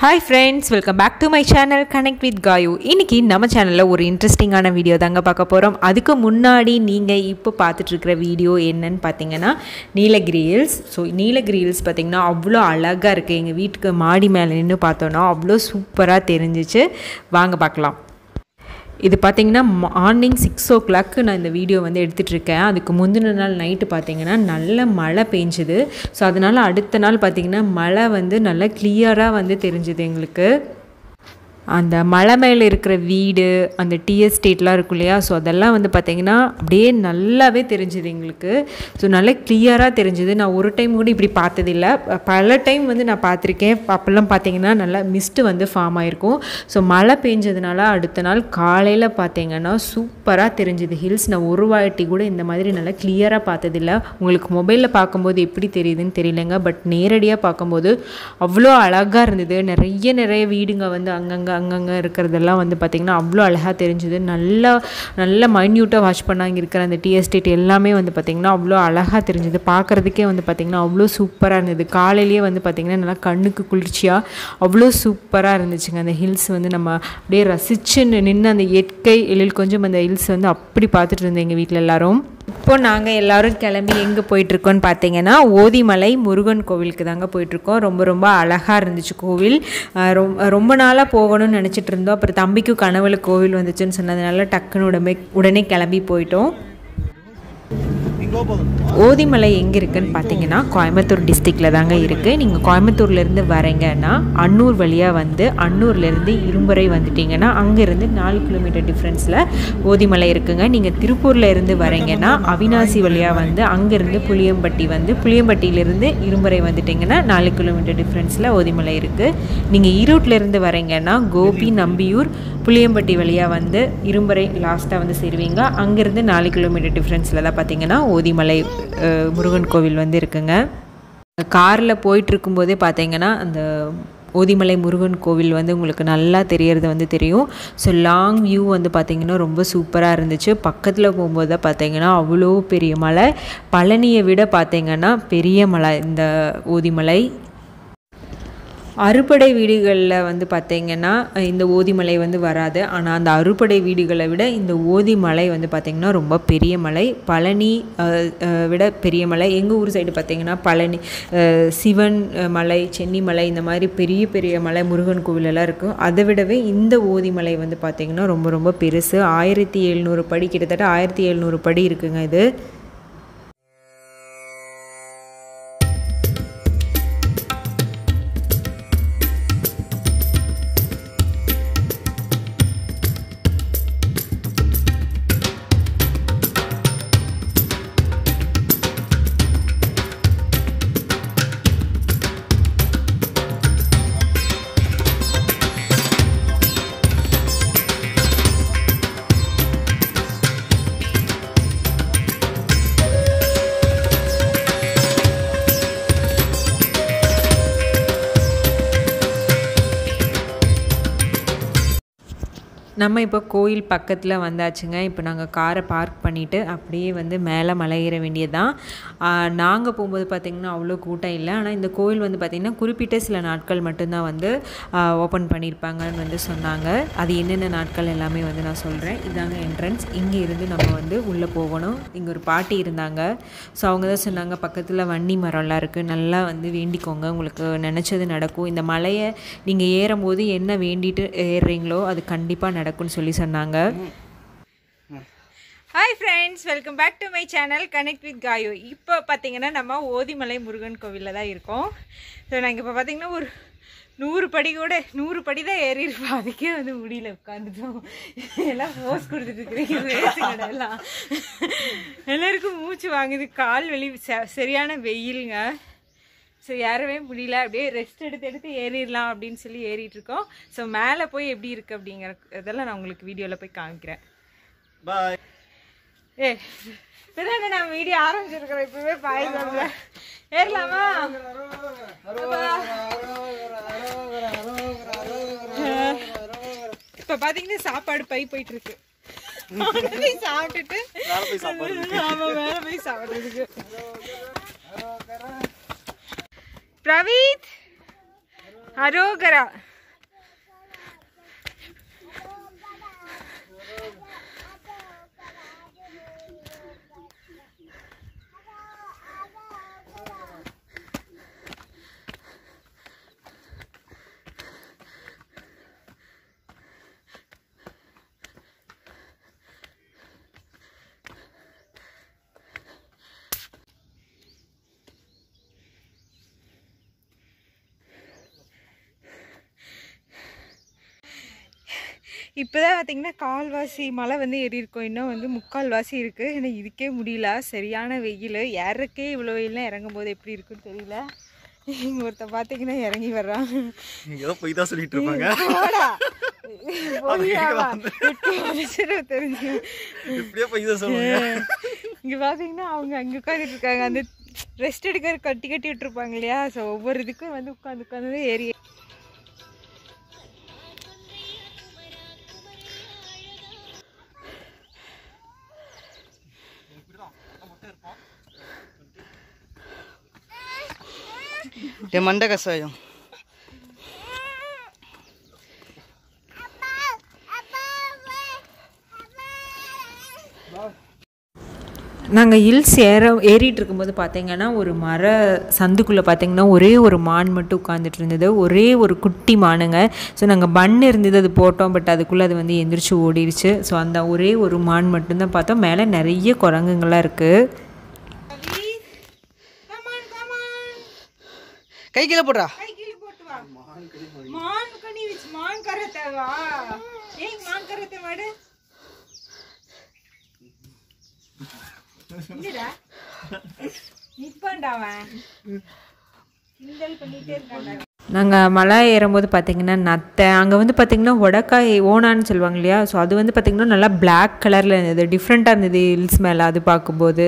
Hi friends welcome back to my channel connect with Gayu இன்றைக்கி நம்ம சேனலில் ஒரு இன்ட்ரெஸ்டிங்கான வீடியோ தாங்க பார்க்க போகிறோம் அதுக்கு முன்னாடி நீங்கள் இப்போ பார்த்துட்ருக்கிற வீடியோ என்னன்னு பார்த்தீங்கன்னா Nilgiri hills so Nilgiri hills பார்த்திங்கன்னா அவ்வளோ அழகாக இருக்குது எங்கள் வீட்டுக்கு மாடி மேலே நின்று பார்த்தோன்னா அவ்வளோ சூப்பராக தெரிஞ்சிச்சு வாங்க பார்க்கலாம் இது பார்த்தீங்கன்னா மார்னிங் சிக்ஸ் ஓ கிளாக்கு நான் இந்த வீடியோ வந்து எடுத்துகிட்டு இருக்கேன் அதுக்கு முந்தின நாள் நைட்டு பார்த்தீங்கன்னா நல்ல மழை பெஞ்சுது ஸோ அதனால் அடுத்த நாள் பார்த்தீங்கன்னா மழை வந்து நல்லா கிளியராக வந்து தெரிஞ்சுது எங்களுக்கு அந்த மலை மேலே இருக்கிற வீடு அந்த டீ எஸ்டேட்லாம் இருக்கும் இல்லையா ஸோ அதெல்லாம் வந்து பார்த்திங்கன்னா அப்படியே நல்லாவே தெரிஞ்சுது எங்களுக்கு ஸோ நல்லா கிளியராக தெரிஞ்சுது நான் ஒரு டைம் கூட இப்படி பார்த்ததில்ல பல டைம் வந்து நான் பார்த்துருக்கேன் அப்போல்லாம் பார்த்தீங்கன்னா நல்லா மிஸ்ட்டு வந்து ஃபார்ம் ஆகிருக்கும் ஸோ மழை பெஞ்சதுனால அடுத்த நாள் காலையில் பார்த்தீங்கன்னா சூப்பராக தெரிஞ்சுது ஹில்ஸ் நான் ஒரு வாட்டி கூட இந்த மாதிரி நல்லா கிளியராக பார்த்ததில்ல உங்களுக்கு மொபைலில் பார்க்கும்போது எப்படி தெரியுதுன்னு தெரியலங்க பட் நேரடியாக பார்க்கும்போது அவ்வளோ அழகாக இருந்தது நிறைய நிறைய வீடுங்க வந்து அங்கங்கே அங்கங்கே இருக்கிறதெல்லாம் வந்து பார்த்திங்கன்னா அவ்வளோ அழகாக தெரிஞ்சுது நல்லா நல்ல மைன்யூட்டாக வாஷ் பண்ணாங்க இருக்கிற அந்த டீ எஸ்டேட் எல்லாமே வந்து பார்த்திங்கன்னா அவ்வளோ அழகாக தெரிஞ்சுது பார்க்குறதுக்கே வந்து பார்த்திங்கன்னா அவ்வளோ சூப்பராக இருந்தது காலையிலேயே வந்து பார்த்திங்கன்னா நல்லா கண்ணுக்கு குளிர்ச்சியாக அவ்வளோ சூப்பராக இருந்துச்சுங்க அந்த ஹில்ஸ் வந்து நம்ம அப்படியே ரசித்து நின்று அந்த இயற்கை எழில் கொஞ்சம் அந்த ஹில்ஸ் வந்து அப்படி பார்த்துட்டு இருந்தோம் எங்கள் வீட்டில் எல்லாரும் இப்போ நாங்கள் எல்லோரும் கிளம்பி எங்கே போயிட்டுருக்கோன்னு பார்த்தீங்கன்னா ஓதிமலை முருகன் கோவிலுக்கு தாங்க போயிட்டுருக்கோம் ரொம்ப ரொம்ப அழகாக இருந்துச்சு கோவில் ரொம்ப ரொம்ப நாளாக போகணும்னு நினச்சிட்டு இருந்தோம் அப்புறம் தம்பிக்கும் கனவுல கோவில் வந்துச்சுன்னு சொன்னதுனால டக்குன்னு உடனே உடனே கிளம்பி போயிட்டோம் ஓதிமலை எங்கே இருக்குன்னு பார்த்தீங்கன்னா கோயம்புத்தூர் டிஸ்ட்ரிக்டில் தாங்க இருக்குது நீங்கள் கோயம்புத்தூர்லேருந்து வரீங்கன்னா அன்னூர் வழியாக வந்து அன்னூர்லேருந்து இரும்புரை வந்துட்டிங்கன்னா அங்கேருந்து நாலு கிலோமீட்டர் டிஃப்ரென்ஸில் ஓதிமலை இருக்குங்க நீங்கள் திருப்பூரில் இருந்து வரீங்கன்னா அவினாசி வழியாக வந்து அங்கேருந்து புளியம்பட்டி வந்து புளியம்பட்டியிலேருந்து இரும்புரை வந்துட்டிங்கன்னா நாலு கிலோமீட்டர் டிஃப்ரென்ஸில் ஓதிமலை இருக்குது நீங்கள் ஈரோட்டிலேருந்து வரீங்கன்னா கோபி நம்பியூர் புளியம்பட்டி வழியாக வந்து இரும்பரை லாஸ்ட்டாக வந்து சேருவீங்க அங்கேருந்து நாலு கிலோமீட்டர் டிஃப்ரென்ஸில் தான் பார்த்தீங்கன்னா ஓதிமலை முருகன் கோவில் வந்து இருக்குங்க காரில் போயிட்டுருக்கும்போதே பார்த்தீங்கன்னா அந்த ஓதிமலை முருகன் கோவில் வந்து உங்களுக்கு நல்லா தெரியறது வந்து தெரியும் ஸோ லாங் வியூ வந்து பார்த்திங்கன்னா ரொம்ப சூப்பராக இருந்துச்சு பக்கத்தில் போகும்போது தான் பார்த்தீங்கன்னா அவ்வளோ பெரிய மலை பழனியை விட பார்த்திங்கன்னா பெரிய மலை இந்த ஓதிமலை அறுபடை வீடுகளில் வந்து பார்த்திங்கன்னா இந்த ஓதிமலை வந்து வராது ஆனால் அந்த அறுபடை வீடுகளை விட இந்த ஓதிமலை வந்து பார்த்திங்கன்னா ரொம்ப பெரிய மலை பழனி விட பெரிய மலை எங்கள் ஊர் சைடு பார்த்திங்கன்னா பழனி சிவன் மலை சென்னிமலை இந்த மாதிரி பெரிய பெரிய மலை முருகன் கோவிலெல்லாம் இருக்கும் அதை விடவே இந்த ஓதிமலை வந்து பார்த்திங்கன்னா ரொம்ப ரொம்ப பெருசு ஆயிரத்தி எழுநூறு படி கிட்டத்தட்ட ஆயிரத்தி எழுநூறு படி இருக்குங்க இது நம்ம இப்போ கோயில் பக்கத்தில் வந்தாச்சுங்க இப்போ நாங்கள் காரை பார்க் பண்ணிவிட்டு அப்படியே வந்து மேலே மலை ஏற வேண்டியதான் நாங்கள் போகும்போது பார்த்திங்கன்னா அவ்வளோ கூட்டம் இல்லை ஆனால் இந்த கோயில் வந்து பார்த்திங்கன்னா குறிப்பிட்ட சில நாட்கள் மட்டும்தான் வந்து ஓப்பன் பண்ணியிருப்பாங்கன்னு வந்து சொன்னாங்க அது என்னென்ன நாட்கள் எல்லாமே வந்து நான் சொல்கிறேன் இதாங்க என்ட்ரன்ஸ் இங்கே இருந்து நம்ம வந்து உள்ளே போகணும் இங்கே ஒரு பாட்டி இருந்தாங்க ஸோ அவங்க தான் சொன்னாங்க பக்கத்தில் வன்னி மரம்லாம் இருக்குது நல்லா வந்து வேண்டிக்கோங்க உங்களுக்கு நினச்சது நடக்கும் இந்த மலையை நீங்கள் ஏறும்போது என்ன வேண்டிட்டு ஏறுறீங்களோ அது கண்டிப்பாக நடக்கும்னு சொல்லி சொன்னாங்க hi friends welcome back to my channel connect with Gayu இப்போ பார்த்தீங்கன்னா நம்ம ஓதிமலை முருகன் கோவிலில் தான் இருக்கோம் ஸோ நாங்கள் இப்போ பார்த்தீங்கன்னா ஒரு நூறு படி கூட நூறு படி தான் ஏறி இருப்போம் அதுக்கே வந்து முடியல உட்காந்துட்டோம் எல்லாம் போஸ் கொடுத்துட்டு இருக்கிறீங்க வேஸ்ட் கடையெல்லாம் எல்லாருக்கும் மூச்சு வாங்குது கால் வலி சரியான வெயிலுங்க ஸோ ஏறவே முடியல அப்படியே ரெஸ்ட் எடுத்து எடுத்து ஏறிடலாம் அப்படின்னு சொல்லி ஏறிட்டு இருக்கோம் ஸோ மேலே போய் எப்படி இருக்கு அப்படிங்கிற இதெல்லாம் நான் உங்களுக்கு வீடியோவில் போய் காமிக்கிறேன் பாய் ஏ இப்போதான் நான் வீடியோ ஆரம்பிச்சிருக்கிறேன் இப்பவே பாய் சொல்ல ஏறலாமா இப்போ பார்த்தீங்கன்னா சாப்பாடு பை போயிட்டு இருக்கு போய் சாப்பிட்டுட்டு மேல போய் சாப்பாடு ஆமா மேல போய் சாப்பிடுறதுக்கு பிரவீத் அரோகரா இப்போ தான் பார்த்தீங்கன்னா கால்வாசி மலை வந்து ஏறி இருக்கோம் இன்னும் வந்து முக்கால்வாசி இருக்குது ஏன்னா இதுக்கே முடியல சரியான வெயில் ஏறக்கே இவ்வளோ வெயில்லாம் இறங்கும் போது எப்படி இருக்குன்னு தெரியல இங்கே ஒருத்த பார்த்தீங்கன்னா இறங்கி வர்றான் நீங்க ஏதோ போய் தான் சொல்லிட்டு இருப்பாங்க போடா. அது போயிடா கேட்கல வா. வந்து. விட்டு அடிச்சிட தெரிஞ்சு இப்படியே போய் தான் சொல்லுவாங்க இங்கே பார்த்தீங்கன்னா அவங்க அங்கே உட்காந்துட்டு இருக்காங்க அந்த ரெஸ்ட் எடுக்கிற கட்டி கட்டி விட்டுருப்பாங்க இல்லையா ஸோ ஒவ்வொரு இதுக்கும் வந்து உட்காந்து உட்காந்து ஏறி டே மண்டை கசாயம் நாங்கள் ஹில்ஸ் ஏற ஏறிட்டு இருக்கும்போது பார்த்தீங்கன்னா ஒரு மர சந்துக்குள்ளே பார்த்தீங்கன்னா ஒரே ஒரு மான் மட்டும் உட்காந்துட்டு இருந்தது ஒரே ஒரு குட்டி மானுங்க ஸோ நாங்கள் பன் இருந்தது அது போட்டோம் பட் அதுக்குள்ளே அது வந்து எந்திரிச்சு ஓடிடுச்சு ஸோ அந்த ஒரே ஒரு மான் மட்டும்தான் பார்த்தோம் மேலே நிறைய குரங்குங்களாம் இருக்குது கை கீழே போடுறா மான் கனி வச்சு மான் கரத்தவா ஏய் மான் கரத்தை மாடு இல்லடா நிப்பாண்டாவன் கிண்டல் பண்ணிட்டே இருக்காண்டா நாங்கள் மலை ஏறும்போது பார்த்தீங்கன்னா நத்தை அங்கே வந்து பார்த்தீங்கன்னா உடக்காய் ஓனான்னு சொல்லுவாங்க இல்லையா ஸோ அது வந்து பார்த்தீங்கன்னா நல்லா பிளாக் கலரில் இருந்தது டிஃப்ரெண்ட்டாக இருந்தது ஹில்ஸ் மேலே அது பார்க்கும்போது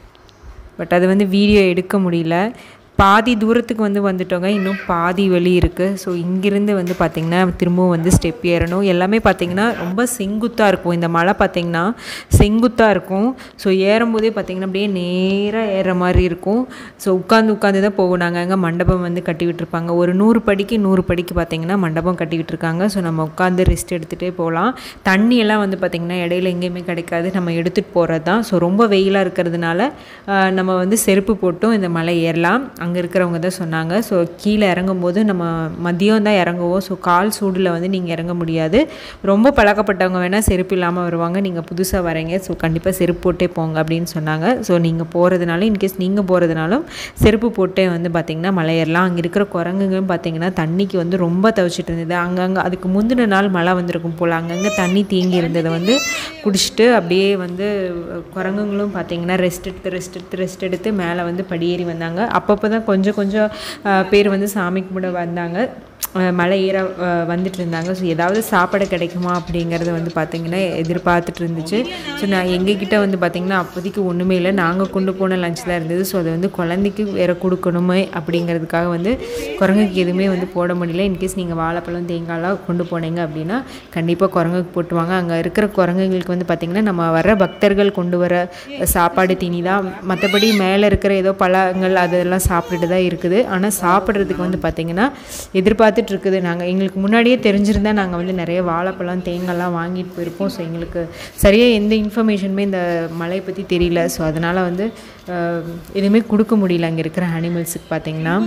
பட் அது வந்து வீடியோ எடுக்க முடியல பாதி தூரத்துக்கு வந்து வந்துட்டோங்க இன்னும் பாதி வழி இருக்குது ஸோ இங்கிருந்து வந்து பார்த்திங்கன்னா திரும்பவும் வந்து ஸ்டெப் ஏறணும் எல்லாமே பார்த்திங்கன்னா ரொம்ப செங்குத்தாக இருக்கும் இந்த மலை பார்த்திங்கன்னா செங்குத்தாக இருக்கும் ஸோ ஏறும்போதே பார்த்திங்கன்னா அப்படியே நேராக ஏறுற மாதிரி இருக்கும் ஸோ உட்காந்து உட்காந்து தான் போகும் நாங்கள் அங்கே மண்டபம் வந்து கட்டி விட்டுருப்பாங்க ஒரு நூறு படிக்கு நூறு படிக்கு பார்த்திங்கன்னா மண்டபம் கட்டி விட்டுருக்காங்க ஸோ நம்ம உட்காந்து ரெஸ்ட் எடுத்துகிட்டே போகலாம் தண்ணி எல்லாம் வந்து பார்த்திங்கன்னா இடையில எங்கேயுமே கிடைக்காது நம்ம எடுத்துகிட்டு போகிறது தான் ஸோ ரொம்ப வெயிலாக இருக்கிறதுனால ஆஹ், நம்ம வந்து செருப்பு போட்டும் இந்த மலை ஏறலாம் அங்கே இருக்கிறவங்க தான் சொன்னாங்க ஸோ கீழே இறங்கும்போது நம்ம மதியம் தான் இறங்குவோம் ஸோ கால் சூடில் வந்து நீங்கள் இறங்க முடியாது ரொம்ப பழக்கப்பட்டவங்க வேணால் செருப்பு இல்லாமல் வருவாங்க நீங்கள் புதுசாக வரீங்க ஸோ கண்டிப்பாக செருப்பு போட்டே போங்க அப்படின்னு சொன்னாங்க ஸோ நீங்கள் போகிறதுனால இன்கேஸ் நீங்கள் போகிறதுனாலும் செருப்பு போட்டே வந்து பார்த்திங்கன்னா மலை ஏறலாம் அங்கே இருக்கிற குரங்குங்களும் பார்த்திங்கன்னா தண்ணிக்கு வந்து ரொம்ப தவிச்சிட்டு இருந்தது அங்கங்கே அதுக்கு முந்தின நாள் மழை வந்திருக்கும் போல் அங்கங்கே தண்ணி தேங்கி இருந்ததை வந்து குடிச்சிட்டு அப்படியே வந்து குரங்குங்களும் பார்த்திங்கன்னா ரெஸ்ட் எடுத்து ரெஸ்ட் எடுத்து ரெஸ்ட் எடுத்து மேலே வந்து படியேறி வந்தாங்க அப்பப்போ தான் கொஞ்சம் கொஞ்சம் அஹ், பேர் வந்து சாமி கும்பிட வந்தாங்க அஹ், மலை ஏற அஹ், வந்துட்டு இருந்தாங்க ஸோ ஏதாவது சாப்பாடு கிடைக்குமா அப்படிங்கிறத வந்து பார்த்திங்கன்னா எதிர்பார்த்துட்டு இருந்துச்சு ஸோ நான் எங்ககிட்ட வந்து பார்த்திங்கன்னா அப்போதைக்கு ஒன்றுமே இல்லை நாங்கள் கொண்டு போன லஞ்ச் தான் இருந்தது ஸோ அதை வந்து குழந்தைக்கு வேற கொடுக்கணுமே அப்படிங்கிறதுக்காக வந்து குரங்குக்கு எதுவுமே வந்து போட முடியல இன்கேஸ் நீங்கள் வாழைப்பழம் தேங்காய்லாம் கொண்டு போனீங்க அப்படின்னா கண்டிப்பாக குரங்குக்கு போட்டுவாங்க அங்கே இருக்கிற குரங்குங்களுக்கு வந்து பார்த்திங்கன்னா நம்ம வர பக்தர்கள் கொண்டு வர சாப்பாடு தீனி தான் மற்றபடி மேலே இருக்கிற ஏதோ பழங்கள் அதெல்லாம் சாப்பிட்டுட்டு தான் இருக்குது ஆனால் சாப்பிட்றதுக்கு வந்து பார்த்திங்கன்னா எதிர்பார்த்துட்டு இருக்குது நாங்கள் எங்களுக்கு முன்னாடியே தெரிஞ்சிருந்தா நாங்கள் வந்து நிறைய வாழைப்பழம் தேங்காய்லாம் வாங்கிட்டு போயிருப்போம் ஸோ எங்களுக்கு சரியாக எந்த இன்ஃபர்மேஷனுமே இந்த மலையை பற்றி தெரியல ஸோ அதனால் வந்து அஹ், எதுவுமே கொடுக்க முடியல அங்கே இருக்கிற அனிமல்ஸுக்கு பார்த்திங்கன்னா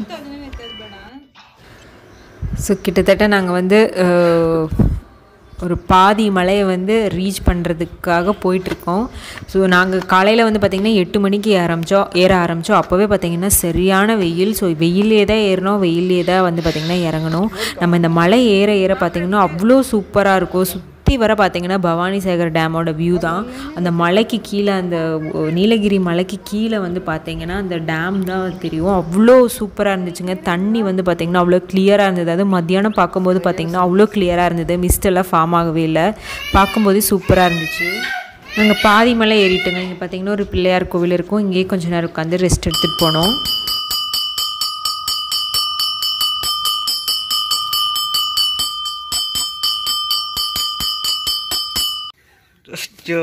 ஸோ கிட்டத்தட்ட நாங்கள் வந்து அஹ், ஒரு பாதி மலையை வந்து ரீச் பண்ணுறதுக்காக போயிட்டுருக்கோம் ஸோ நாங்கள் காலையில் வந்து பார்த்திங்கன்னா எட்டு மணிக்கு ஆரம்பித்தோம் ஏற ஆரம்பித்தோம் அப்போவே பார்த்திங்கன்னா சரியான வெயில் ஸோ வெயிலே தான் ஏறினோம் வெயிலே தான் வந்து பார்த்திங்கன்னா இறங்கணும் நம்ம இந்த மலை ஏற ஏற பார்த்திங்கன்னா அவ்வளோ சூப்பராக இருக்கும் சுற்றி வர பார்த்திங்கன்னா பவானி சாகர் டேமோட வியூ தான் அந்த மலைக்கு கீழே அந்த ஒ- நீலகிரி மலைக்கு கீழே வந்து பார்த்திங்கன்னா அந்த டேம் தான் தெரியும் அவ்வளோ சூப்பராக இருந்துச்சுங்க தண்ணி வந்து பார்த்திங்கன்னா அவ்வளோ கிளியராக இருந்தது அது மத்தியானம் பார்க்கும்போது பார்த்திங்கன்னா அவ்வளோ கிளியராக இருந்தது மிஸ்ட் எல்லாம் ஃபார்ம் ஆகவே இல்லை பார்க்கும்போதே சூப்பராக இருந்துச்சு நாங்கள் பாதி மலை ஏறிட்டோங்க இங்கே பார்த்திங்கன்னா ஒரு பிள்ளையார் கோவில் இருக்கும் இங்கேயே கொஞ்ச நேரம் உட்காந்து ரெஸ்ட் எடுத்துகிட்டு போனோம் அச்சோ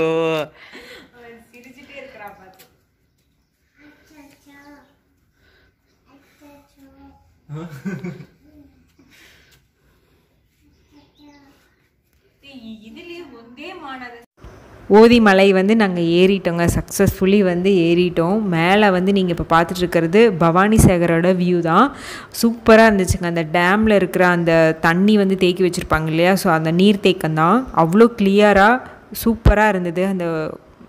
ஓதி மலை வந்து நாங்கள் ஏறிட்டோங்க சக்ஸஸ்ஃபுல்லி வந்து ஏறிட்டோம் மேலே வந்து நீங்கள் இப்போ பார்த்துட்டு இருக்கிறது பவானி சாகரோட வியூ தான் சூப்பராக இருந்துச்சுங்க அந்த டேமில் இருக்கிற அந்த தண்ணி வந்து தேக்கி வச்சுருப்பாங்க இல்லையா ஸோ அந்த நீர் தேக்கம் தான் அவ்வளோ கிளியராக சூப்பராக இருந்தது அந்த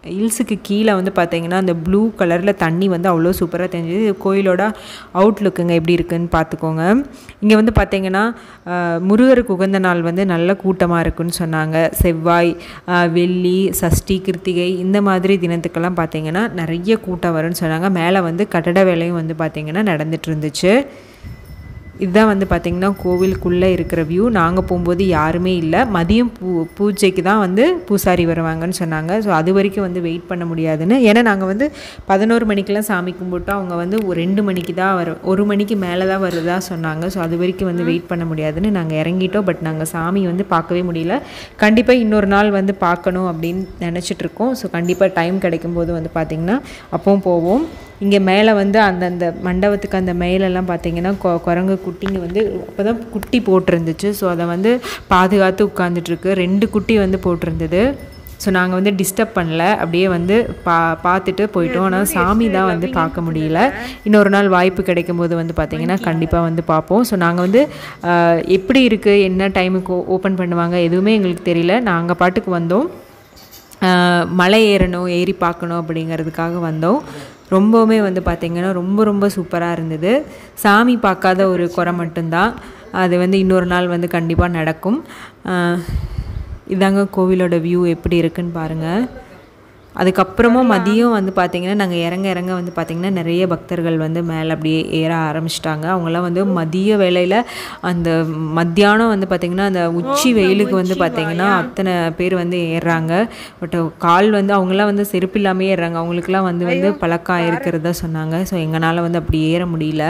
ஹில்ஸுக்கு கீழே வந்து பார்த்தீங்கன்னா அந்த ப்ளூ கலரில் தண்ணி வந்து அவ்வளோ சூப்பராக தெரிஞ்சுது இது கோயிலோட அவுட்லுக்குங்க எப்படி இருக்குன்னு பார்த்துக்கோங்க இங்கே வந்து பார்த்தீங்கன்னா ஆஹ், முருகருக்கு உகந்த நாள் வந்து நல்ல கூட்டமாக இருக்குன்னு சொன்னாங்க செவ்வாய் ஆஹ், வெள்ளி சஷ்டி கிருத்திகை இந்த மாதிரி தினத்துக்கெல்லாம் பார்த்தீங்கன்னா நிறைய கூட்டம் வரும்னு சொன்னாங்க மேலே வந்து கட்டட வேலையும் வந்து பார்த்தீங்கன்னா நடந்துட்டு இருந்துச்சு இதுதான் வந்து பார்த்திங்கன்னா கோவிலுக்குள்ளே இருக்கிற வியூ நாங்கள் போகும்போது யாருமே இல்லை மதியம் பூ பூஜைக்கு தான் வந்து பூசாரி வருவாங்கன்னு சொன்னாங்க ஸோ அது வரைக்கும் வந்து வெயிட் பண்ண முடியாதுன்னு ஏன்னா நாங்கள் வந்து பதினோரு மணிக்கெலாம் சாமி கும்பிட்டோம் அவங்க வந்து ஒரு ரெண்டு மணிக்கு தான் வரும் ஒரு மணிக்கு மேலே தான் வருதா சொன்னாங்க ஸோ அது வரைக்கும் வந்து வெயிட் பண்ண முடியாதுன்னு நாங்கள் இறங்கிட்டோம் பட் நாங்கள் சாமி வந்து பார்க்கவே முடியல கண்டிப்பாக இன்னொரு நாள் வந்து பார்க்கணும் அப்படின்னு நினச்சிட்டு இருக்கோம் ஸோ கண்டிப்பாக டைம் கிடைக்கும்போது வந்து பார்த்திங்கன்னா அப்பவும் போவோம் இங்கே மேலே வந்து அந்தந்த மண்டபத்துக்கு அந்த மேலெல்லாம் பார்த்தீங்கன்னா கொ குரங்கு குட்டிங்க வந்து அப்போ தான் குட்டி போட்டிருந்துச்சு ஸோ அதை வந்து பாதுகாத்து உட்காந்துட்ருக்கு ரெண்டு குட்டி வந்து போட்டிருந்தது ஸோ நாங்கள் வந்து டிஸ்டர்ப் பண்ணல அப்படியே வந்து பா பார்த்துட்டு போயிட்டோம் ஆனால் சாமி தான் வந்து பார்க்க முடியல இன்னொரு நாள் வாய்ப்பு கிடைக்கும் போது வந்து பார்த்திங்கன்னா கண்டிப்பாக வந்து பார்ப்போம் ஸோ நாங்கள் வந்து ஆஹ், எப்படி இருக்குது என்ன டைமுக்கு ஓப்பன் பண்ணுவாங்க எதுவுமே எங்களுக்கு தெரியல நாங்கள் பாட்டுக்கு வந்தோம் ஆஹ் மலை ஏறணும் ஏறி பார்க்கணும் அப்படிங்கிறதுக்காக வந்தோம் ரொம்பவுமே வந்து பார்த்திங்கன்னா ரொம்ப ரொம்ப சூப்பராக இருந்தது சாமி பார்க்காத ஒரு குறை மட்டும்தான் அது வந்து இன்னொரு நாள் வந்து கண்டிப்பாக நடக்கும் ஆஹ் இதாங்க கோவிலோட வியூ எப்படி இருக்குன்னு பாருங்கள் அதுக்கப்புறமும் மதியம் வந்து பார்த்திங்கன்னா நாங்கள் இறங்க இறங்க வந்து பார்த்திங்கன்னா நிறைய பக்தர்கள் வந்து மேலே அப்படியே ஏற ஆரம்பிச்சிட்டாங்க அவங்களாம் வந்து மதிய வேளையில் அந்த மத்தியானம் வந்து பார்த்திங்கன்னா அந்த உச்சி வெயிலுக்கு வந்து பார்த்திங்கன்னா அத்தனை பேர் வந்து ஏறுறாங்க பட் கால் வந்து அவங்களாம் வந்து செருப்பு இல்லாமல் ஏறுறாங்க அவங்களுக்குலாம் வந்து வந்து பழக்கம் இருக்கிறதா சொன்னாங்க ஸோ எங்களால் வந்து அப்படி ஏற முடியல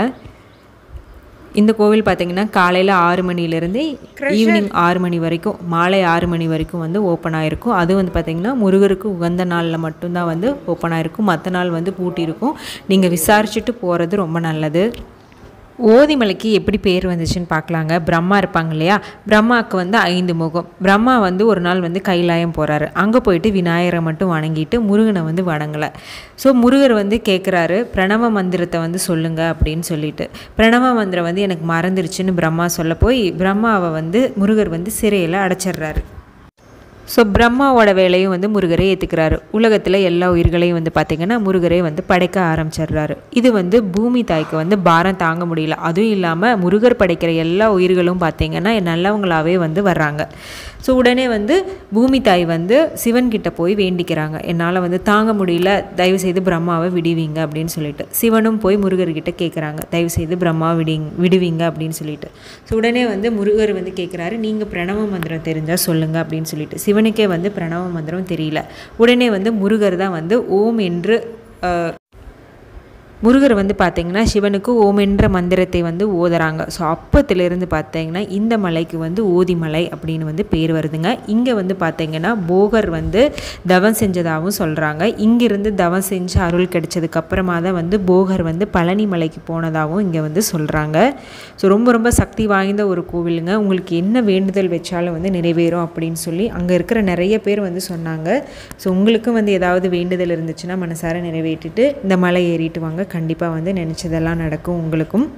இந்த கோவில் பார்த்தீங்கன்னா காலையில் ஆறு மணிலேருந்து ஈவினிங் ஆறு மணி வரைக்கும் மாலை ஆறு மணி வரைக்கும் வந்து ஓப்பன் ஆகிருக்கும் அது வந்து பார்த்திங்கன்னா முருகருக்கு உகந்த நாளில் மட்டும்தான் வந்து ஓப்பன் ஆகிருக்கும் மற்ற நாள் வந்து பூட்டியிருக்கும் நீங்கள் விசாரிச்சுட்டு போகிறது ரொம்ப நல்லது ஓதிமலைக்கு எப்படி பேர் வந்துச்சுன்னு பார்க்கலாங்க பிரம்மா இருப்பாங்க இல்லையா பிரம்மாவுக்கு வந்து ஐந்து முகம் பிரம்மா வந்து ஒரு நாள் வந்து கைலாயம் போகிறாரு அங்கே போயிட்டு விநாயகரை மட்டும் வணங்கிட்டு முருகனை வந்து வணங்கலை ஸோ முருகர் வந்து கேட்குறாரு பிரணவ மந்திரத்தை வந்து சொல்லுங்க அப்படின்னு சொல்லிட்டு பிரணவ மந்திரம் வந்து எனக்கு மறந்துருச்சுன்னு பிரம்மா சொல்ல போய் பிரம்மாவை வந்து முருகர் வந்து சிறையில் அடைச்சிடுறாரு ஸோ பிரம்மாவோட வேலையும் வந்து முருகரே ஏற்றுக்கிறாரு உலகத்தில் எல்லா உயிர்களையும் வந்து பார்த்திங்கன்னா முருகரே வந்து படைக்க ஆரம்பிச்சிடுறாரு இது வந்து பூமி தாய்க்கு வந்து பாரம் தாங்க முடியல அதுவும் இல்லாமல் முருகர் படைக்கிற எல்லா உயிர்களும் பார்த்திங்கன்னா நல்லவங்களாகவே வந்து வர்றாங்க ஸோ உடனே வந்து பூமி தாய் வந்து சிவன் கிட்ட போய் வேண்டிக்கிறாங்க என்னால் வந்து தாங்க முடியல தயவு செய்து பிரம்மாவை விடுவீங்க அப்படின்னு சொல்லிட்டு சிவனும் போய் முருகர்கிட்ட கேட்குறாங்க தயவு செய்து பிரம்மா விடிங் விடுவீங்க அப்படின்னு சொல்லிட்டு ஸோ உடனே வந்து முருகர் வந்து கேட்குறாரு நீங்கள் பிரணவ மந்திரம் தெரிஞ்சால் சொல்லுங்கள் அப்படின்னு சொல்லிட்டு சிவனுக்கே வந்து பிரணவ மந்திரம் தெரியல உடனே வந்து முருகர் தான் வந்து ஓம் என்று அஹ், முருகர் வந்து பார்த்தீங்கன்னா சிவனுக்கு ஓம் என்ற மந்திரத்தை வந்து ஓதுறாங்க ஸோ அப்பத்திலிருந்து பார்த்தீங்கன்னா இந்த மலைக்கு வந்து ஓதிமலை அப்படின்னு வந்து பேர் வருதுங்க இங்கே வந்து பார்த்தீங்கன்னா போகர் வந்து தவம் செஞ்சதாகவும் சொல்கிறாங்க இங்கிருந்து தவம் செஞ்சு அருள் கிடைச்சதுக்கு அப்புறமா தான் வந்து போகர் வந்து பழனி மலைக்கு போனதாகவும் இங்கே வந்து சொல்கிறாங்க ஸோ ரொம்ப ரொம்ப சக்தி வாய்ந்த ஒரு கோவிலுங்க உங்களுக்கு என்ன வேண்டுதல் வச்சாலும் வந்து நிறைவேறும் அப்படின்னு சொல்லி அங்கே இருக்கிற நிறைய பேர் வந்து சொன்னாங்க ஸோ உங்களுக்கும் வந்து ஏதாவது வேண்டுதல் இருந்துச்சுன்னா மனசார நிறைவேற்றிட்டு இந்த மலை ஏறிட்டு வாங்க கண்டிப்பாக வந்து நினச்சதெல்லாம் நடக்கும் உங்களுக்கும்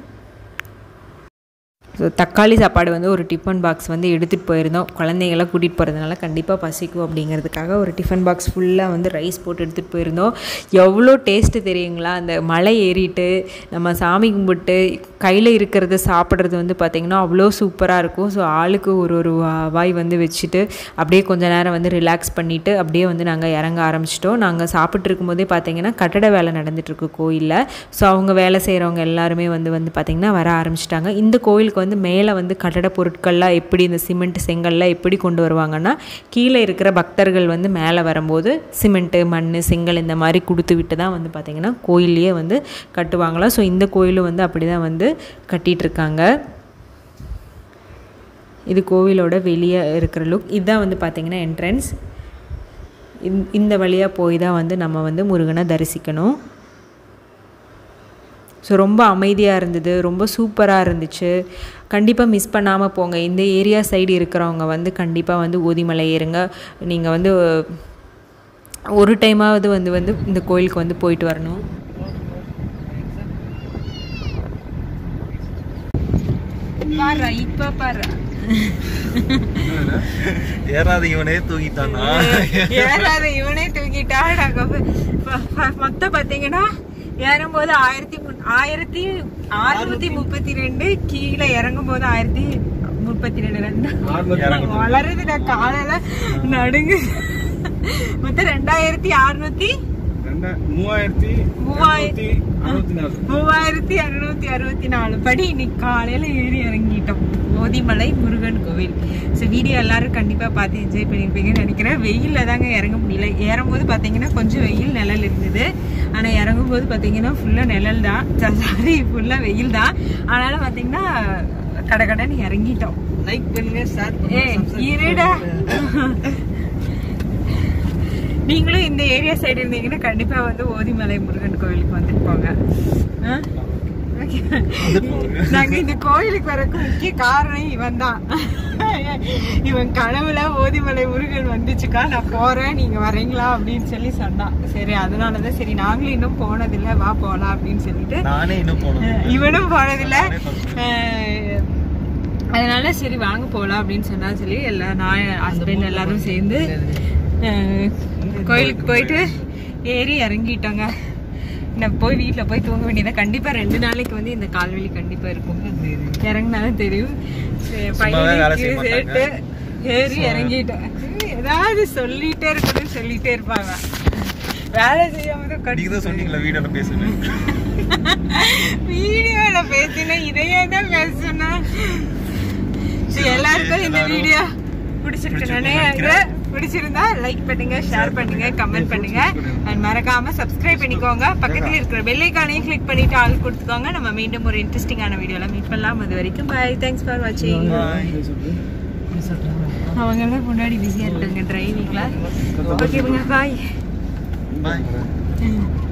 ஸோ தக்காளி சாப்பாடு வந்து ஒரு டிஃபன் பாக்ஸ் வந்து எடுத்துகிட்டு போயிருந்தோம் குழந்தைங்களாம் கூட்டிகிட்டு போகிறதுனால கண்டிப்பாக பசிக்கும் அப்படிங்கிறதுக்காக ஒரு டிஃபன் பாக்ஸ் ஃபுல்லாக வந்து ரைஸ் போட்டு எடுத்துகிட்டு போயிருந்தோம் எவ்வளோ டேஸ்ட்டு தெரியுங்களா அந்த மலை ஏறிட்டு நம்ம சாமி கும்பிட்டு கையில் இருக்கிறத சாப்பிட்றது வந்து பார்த்திங்கன்னா அவ்வளோ சூப்பராக இருக்கும் ஸோ ஆளுக்கு ஒரு ஒரு வா- வாய் வந்து வச்சுட்டு அப்படியே கொஞ்ச நேரம் வந்து ரிலாக்ஸ் பண்ணிவிட்டு அப்படியே வந்து நாங்கள் இறங்க ஆரம்பிச்சிட்டோம் நாங்கள் சாப்பிட்டு இருக்கும்போதே பார்த்தீங்கன்னா கட்டட வேலை நடந்துட்டுருக்கு கோயிலில் ஸோ அவங்க வேலை செய்கிறவங்க எல்லாருமே வந்து வந்து பார்த்திங்கன்னா வர ஆரம்பிச்சிட்டாங்க இந்த கோயிலுக்கு வந்து மேலே வந்து கட்டட பொருட்கள்லாம் எப்படி இந்த சிமெண்ட் செங்கல்லாம் எப்படி கொண்டு வருவாங்கன்னா கீழே இருக்கிற பக்தர்கள் வந்து மேலே வரும்போது சிமெண்ட்டு மண் செங்கல் இந்த மாதிரி கொடுத்து விட்டு தான் வந்து பார்த்திங்கன்னா கோயிலையே வந்து கட்டுவாங்களாம் ஸோ இந்த கோயிலும் வந்து அப்படி தான் வந்து கட்டிட்டு இருக்காங்க இது கோவிலோட வெளியே இருக்கிற லுக் இதுதான் வந்து பார்த்திங்கன்னா என்ட்ரன்ஸ் இந்த வழியாக போய் தான் வந்து நம்ம வந்து முருகனை தரிசிக்கணும் ஸோ ரொம்ப அமைதியாக இருந்தது ரொம்ப சூப்பராக இருந்துச்சு கண்டிப்பாக மிஸ் பண்ணாமல் போங்க இந்த ஏரியா சைடு இருக்கிறவங்க வந்து கண்டிப்பாக வந்து ஓதிமலை ஏறுங்க நீங்கள் வந்து ஒரு டைமாவது வந்து வந்து இந்த கோயிலுக்கு வந்து போயிட்டு வரணும் பாரு இப்போ பாரு ஏறாத இவனே தூங்கிட்டானா ஏறாத இவனே தூக்கிட்டா நாங்க ப- ப- ப- மொத்தம் பாத்தீங்கன்னா ஏறும்போது ஆயிரத்தி மு- ஆயிரத்தி அறுநூத்தி முப்பத்தி ரெண்டு கீழே இறங்கும் போது ஆயிரத்தி முப்பத்தி ரெண்டு ரெண்டு வளருதுடா காலையில நடுங்கு மொத்தம் ரெண்டாயிரத்தி அறுநூத்தி மூவாயிரத்தி மூவாயிரத்தி அறுபத்தி நாலு மூவாயிரத்தி அறுநூத்தி அறுபத்தி நாலு படி இன்னைக்கு காலையில ஏறி இறங்கிட்டோம் ஓதிமலை முருகன் கோவில் ஸோ வீடியோ எல்லாரும் கண்டிப்பா பார்த்து என்ஜாய் பண்ணியிருப்பீங்கன்னு நினைக்கிறேன் வெயில்ல தாங்க இறங்க முடியல ஏறும்போது பாத்தீங்கன்னா கொஞ்சம் வெயில் நிழல் இருந்தது ஆனா இறங்கும்போது பாத்தீங்கன்னா ஃபுல்லா நிழல் தான் சாரி ஃபுல்லா வெயில் தான் அதனால பாத்தீங்கன்னா கடகடன்னு இறங்கிட்டோம் லைக் பண்ணுங்க ஷேர் ஏ இருடா நீங்களும் இந்த ஏரியா சைடு இருந்தீங்கன்னா கண்டிப்பா வந்து ஓதிமலை முருகன் கோவிலுக்கு வந்துட்டு போங்க ஆ? Okay. நாங்க இந்த கோயிலுக்கு வரக்கு முக்கிய காரணம் இவன் தான் இவன் கனவுல ஓதிமலை முருகன் வந்துச்சுக்கா நான் போறேன் நீங்க வரீங்களா அப்படின்னு சொல்லி சொன்னான் சரி அதனாலதான் சரி நாங்களும் இன்னும் போனதில்லை வா போலாம் அப்படின்னு சொல்லிட்டு நானே இன்னும் போனோம் அஹ் இவனும் போனதில்ல அஹ் அதனால சரி வாங்க போலாம் அப்படின்னு சொன்னா சொல்லி எல்லா நான் ஹஸ்பண்ட் எல்லாரும் சேர்ந்து அஹ், கோயிலுக்கு போயிட்டு ஏறி இறங்கிட்டோங்க நான் போய் வீட்ல போய் தூங்க வேண்டியதா கண்டிப்பா ரெண்டு நாளைக்கு வந்து இந்த கால்வலி கண்டிப்பா இருக்கும் இறங்கினாலும் தெரியும் சரி, சும்மாவே வேலை பையனுக்கு செய்ய மாட்டாங்க. சேர்த்து ஏறி இறங்கிட்டேன் ஏதாவது சொல்லிட்டே இருக்கணும்னு சொல்லிட்டே இருப்பாங்க வேலை செய்யாம தான் நீங்க கடிக்கு தான் சொன்னீங்களா வீடியோல பேசுன்னு வீடியோல பேசினா இதையே தான் பேசணும் சரி, எல்லாருக்கும் இந்த வீடியோ பிடிச்சிருக்கு நினைக்கிறேன் பிடிச்சிருந்தா லைக் பண்ணுங்க ஷேர் பண்ணுங்க கமெண்ட் பண்ணுங்க அண்ட் மறக்காம சப்ஸ்கிரைப் பண்ணிக்கோங்க பக்கத்துல இருக்கிற பெல் ஐக்கானையும் கிளிக் பண்ணிட்டு ஆள் கொடுத்துக்கோங்க நம்ம மீண்டும் ஒரு இன்ட்ரெஸ்டிங்கான வீடியோல மீட் பண்ணலாம் அது வரைக்கும் பை தேங்க்ஸ் ஃபார் வாட்சிங் அவங்க எல்லாம் முன்னாடி பிஸியா இருக்காங்க டிரைவிங்ல ஓகே பாய் பாய்